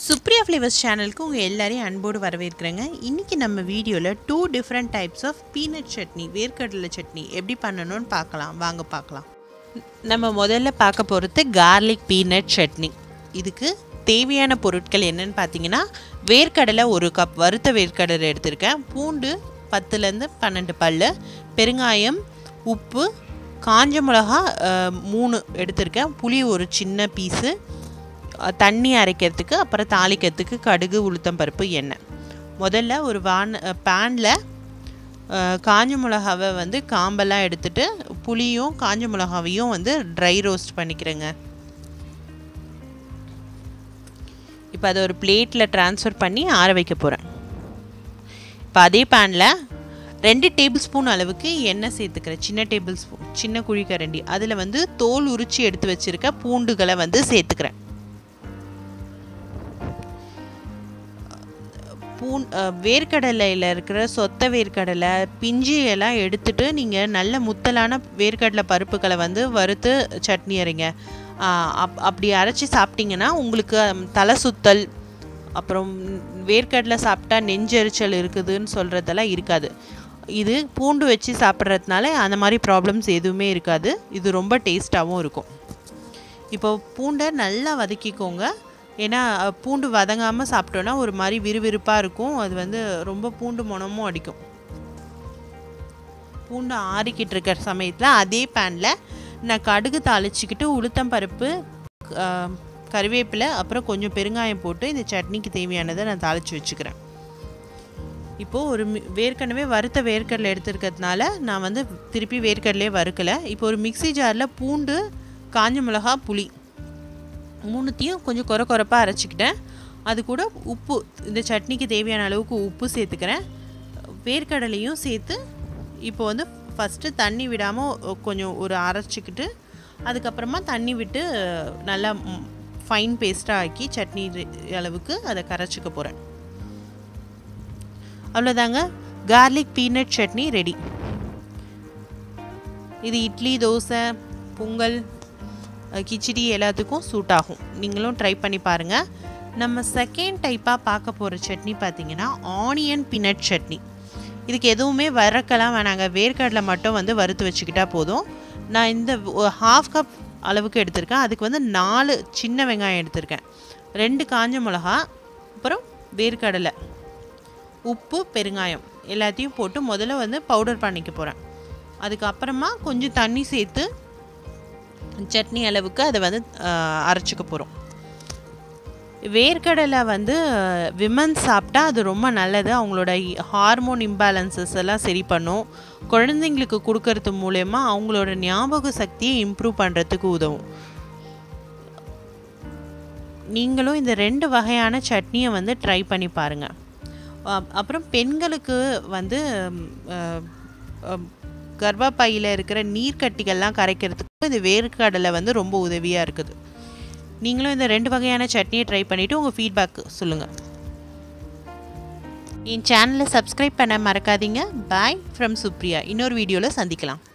Supriya flavours சேனலுக்கு உங்கள் எல்லாரையும் அன்போடு வரவேற்கிறேங்க இன்றைக்கி நம்ம வீடியோவில் two different types of peanut chutney வேர்க்கடலை சட்னி எப்படி பண்ணணும்னு பார்க்கலாம் வாங்க பார்க்கலாம் நம்ம முதல்ல பார்க்க போகிறது கார்லிக் பீனட் சட்னி இதுக்கு தேவையான பொருட்கள் என்னன்னு பார்த்தீங்கன்னா வேர்க்கடலை ஒரு கப் வறுத்த வேர்க்கடலை எடுத்திருக்கேன் பூண்டு பத்துலேருந்து பன்னெண்டு பல் பெருங்காயம் உப்பு காஞ்ச மிளகா அஹ், மூணு எடுத்திருக்கேன் புளி ஒரு சின்ன பீஸு அஹ், தண்ணி அரைக்கிறதுக்கு அப்புறம் தாளிக்கிறதுக்கு கடுகு உளுத்தம் பருப்பு எண்ணெய் முதல்ல ஒரு வான் பேனில் காஞ்ச மிளகாவை வந்து காம்பெல்லாம் எடுத்துட்டு புளியும் காஞ்ச மிளகாவையும் வந்து ட்ரை ரோஸ்ட் பண்ணிக்கிறேங்க இப்போ அதை ஒரு பிளேட்டில் ட்ரான்ஸ்ஃபர் பண்ணி ஆற வைக்க போகிறேன் இப்போ அதே பேனில் ரெண்டு டேபிள் ஸ்பூன் அளவுக்கு எண்ணெய் சேர்த்துக்கிறேன் சின்ன டேபிள் ஸ்பூன் சின்ன குழிக்கரண்டி அதில் வந்து தோல் உரிச்சு எடுத்து வச்சுருக்க பூண்டுகளை வந்து சேர்த்துக்கிறேன் பூன் அஹ், வேர்க்கடலையில் இருக்கிற சொத்த வேர்க்கடலை பிஞ்சு எல்லாம் எடுத்துட்டு நீங்கள் நல்ல முத்தலான வேர்க்கடலை பருப்புகளை வந்து வறுத்து சட்னி அரைங்க ஆஹ், அப் அப்படி அரைச்சி சாப்பிட்டீங்கன்னா உங்களுக்கு ஹம், தலை சுத்தல் அப்புறம் வேர்க்கடலை சாப்பிட்டா நெஞ்செரிச்சல் இருக்குதுன்னு சொல்கிறதெல்லாம் இருக்காது இது பூண்டு வச்சு சாப்பிட்றதுனால அந்த மாதிரி ப்ராப்ளம்ஸ் எதுவுமே இருக்காது இது ரொம்ப டேஸ்ட்டாகவும் இருக்கும் இப்போ பூண்டை நல்லா வதக்கிக்கோங்க ஏன்னா அஹ், பூண்டு வதங்காமல் சாப்பிட்டோன்னா ஒரு மாதிரி விறுவிறுப்பாக இருக்கும் அது வந்து ரொம்ப பூண்டு மணமும் அடிக்கும் பூண்டு ஆறிக்கிட்டு இருக்கிற சமயத்தில் அதே பேனில் நான் கடுகு தாளிச்சிக்கிட்டு உளுத்தம் பருப்பு அஹ், கறிவேப்பிலை அப்புறம் கொஞ்சம் பெருங்காயம் போட்டு இந்த சட்னிக்கு தேவையானதை நான் தாளித்து வச்சுக்கிறேன் இப்போது ஒரு மி- வேர்க்கடவே வறுத்த வேர்க்கடலை எடுத்துருக்கிறதுனால நான் வந்து திருப்பி வேர்க்கடலையே வறுக்கலை இப்போ ஒரு மிக்ஸி ஜாரில் பூண்டு காஞ்ச மிளகா புளி மூணுத்தையும் கொஞ்சம் குறை குறைப்பாக அரைச்சிக்கிட்டேன் அது கூட உப்பு இந்த சட்னிக்கு தேவையான அளவுக்கு உப்பு சேர்த்துக்கிறேன் வேர்க்கடலையும் சேர்த்து இப்போ வந்து ஃபஸ்ட்டு தண்ணி விடாமல் கொஞ்சம் ஒரு அரைச்சிக்கிட்டு அதுக்கப்புறமா தண்ணி விட்டு நல்லா ஃபைன் பேஸ்ட்டாக ஆக்கி சட்னி ரெ- அளவுக்கு அதை கரைச்சிக்க போகிறேன் அவ்வளோதாங்க கார்லிக் பீனட் சட்னி ரெடி இது இட்லி தோசை பொங்கல் அஹ், கிச்சடி எல்லாத்துக்கும் சூட் ஆகும் நீங்களும் ட்ரை பண்ணி பாருங்கள் நம்ம செகண்ட் டைப்பாக பார்க்க போகிற சட்னி பார்த்தீங்கன்னா ஆனியன் பீனட் சட்னி இதுக்கு எதுவுமே வறுக்கலாம் வேணாங்க வேர்க்கடலை மட்டும் வந்து வறுத்து வச்சுக்கிட்டா போதும் நான் இந்த ஹாஃப் கப் அளவுக்கு எடுத்திருக்கேன் அதுக்கு வந்து நாலு சின்ன வெங்காயம் எடுத்திருக்கேன் ரெண்டு காஞ்ச மிளகா அப்புறம் வேர்க்கடலை உப்பு பெருங்காயம் எல்லாத்தையும் போட்டு முதல்ல வந்து பவுடர் பண்ணிக்க போகிறேன் அதுக்கப்புறமா கொஞ்சம் தண்ணி சேர்த்து சட்னி அளவுக்கு அதை வந்து ஆஹ், அரைச்சிக்க போகிறோம் வேர்க்கடலை வந்து விமன் சாப்பிட்டா அது ரொம்ப நல்லது அவங்களோட ஹார்மோன் இம்பேலன்சஸ் எல்லாம் சரி பண்ணும் குழந்தைங்களுக்கு கொடுக்கறது மூலயமா அவங்களோட ஞாபக சக்தியை இம்ப்ரூவ் பண்ணுறதுக்கு உதவும் நீங்களும் இந்த ரெண்டு வகையான சட்னியை வந்து ட்ரை பண்ணி பாருங்கள் அப்புறம் பெண்களுக்கு வந்து ம், அஹ், அஹ், கர்ப்பப்பையில் இருக்கிற நீர்க்கட்டிகள்லாம் கரைக்கிறதுக்கு இந்த வேர்க்கடலை வந்து ரொம்ப உதவியாக இருக்குது நீங்களும் இந்த ரெண்டு வகையான சட்னியை ட்ரை பண்ணிவிட்டு உங்கள் ஃபீட்பேக் சொல்லுங்கள் என் சேனலை சப்ஸ்கிரைப் பண்ண மறக்காதீங்க பாய் ஃப்ரம் சுப்ரியா இன்னொரு வீடியோவில் சந்திக்கலாம்